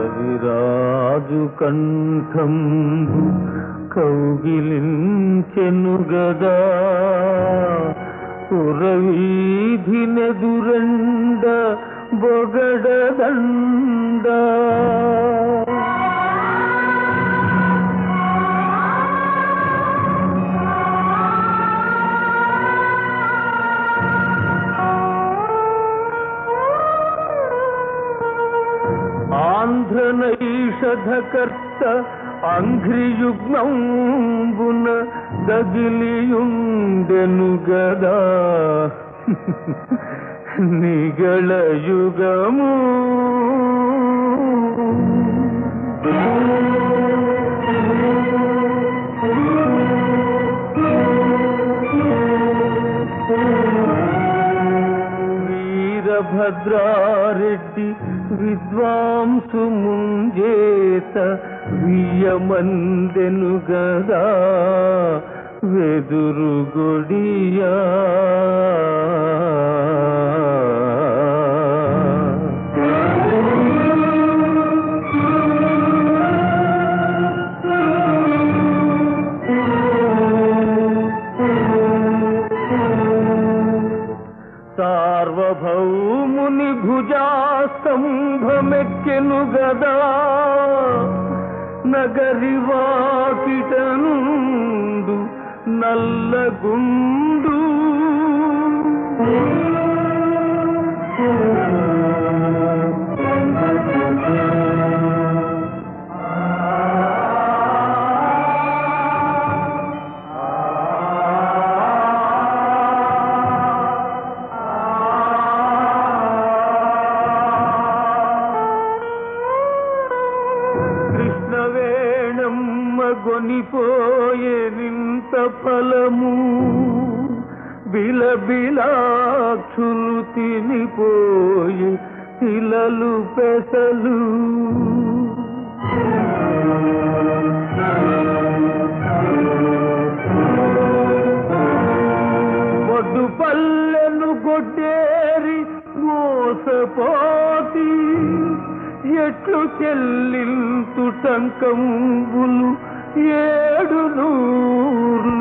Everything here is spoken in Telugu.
కవిరాజు కంఠం కౌగిలించెను గదా పురవీధి నెదురండ బొగడదండ ఆంధ్రనైషధకర్త అంఘ్రియుగ్నంబున దగిలియుండెను గదా నిగళ యుగము వీరభద్రారెడ్డి విద్వాంసు ముంజేత వియమందెను గదా వెదురు గొడియా సార్వభౌముని భుజాస్తంభమెక్కెను గదా నగరి వాకిటనుండు నల్లగుండు కృష్ణవేణమ్మ గొనిపోయే నింత ఫలము బిలబిలాక్షులు తినిపోయి పిల్లలు పెసలు బొడ్డు పల్లెను గొడ్డేరి మోసపోతి ఎట్లు చెల్లింతు టంకంబులు ఏడు నూర్లు